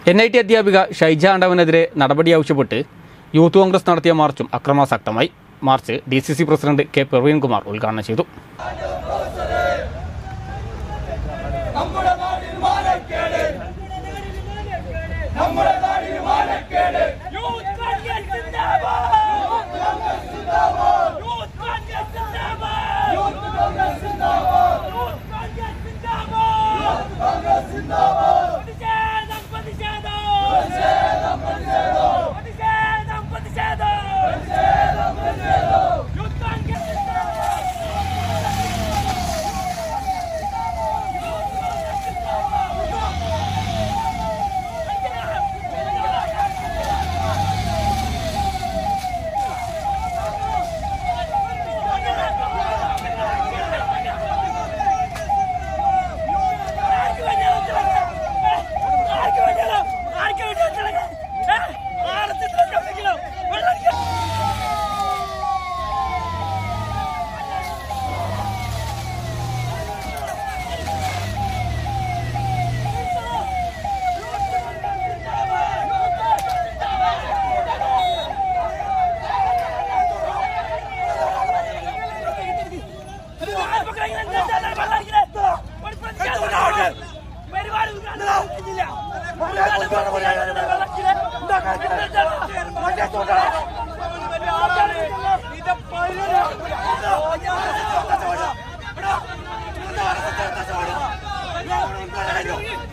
N I T അധ്യാപിക ഷൈജ ആണ്ടവനെതിരെ നടപടി ആവശ്യപ്പെട്ട് യൂത്ത് കോൺഗ്രസ് നടത്തിയ മാർച്ചും അക്രമാസക്തമായി march D C C president K Praveenkumar ഉദ്ഘാടനം ചെയ്തു നമ്മുടെ നാടിന് മാനക്കേട് നമ്മുടെ നാടിന് മാനക്കേട് യൂത്ത് കോൺഗ്രസ് സിന്ദാബാദ് യൂത്ത് കോൺഗ്രസ് സിന്ദാബാദ് യൂത്ത് കോൺഗ്രസ് സിന്ദാബാദ് യൂത്ത് കോൺഗ്രസ് സിന്ദാബാദ് യൂത്ത് കോൺഗ്രസ് സിന്ദാബാദ് പ്രതിഷേധം പ്രതിഷേധം പ്രതിഷേധം പ്രതിഷേധം പ്രതിഷേധം പ്രതിഷേധം പ്രതിഷേധം പ്രതിഷേധം യൂത്ത് കോൺഗ്രസ് ആർക്ക് വേണ്ടിയാണ് തിളങ്ങുക? ഏ? ആർക്ക് വേണ്ടിയാണ്? ആർക്ക് വേണ്ടിയാണ് തിളങ്ങുക? ഏ? ആരത്തിൽ തിളങ്ങുന്നെങ്കിലോ? വെള്ളം അടിക്കാം. പരിപാടി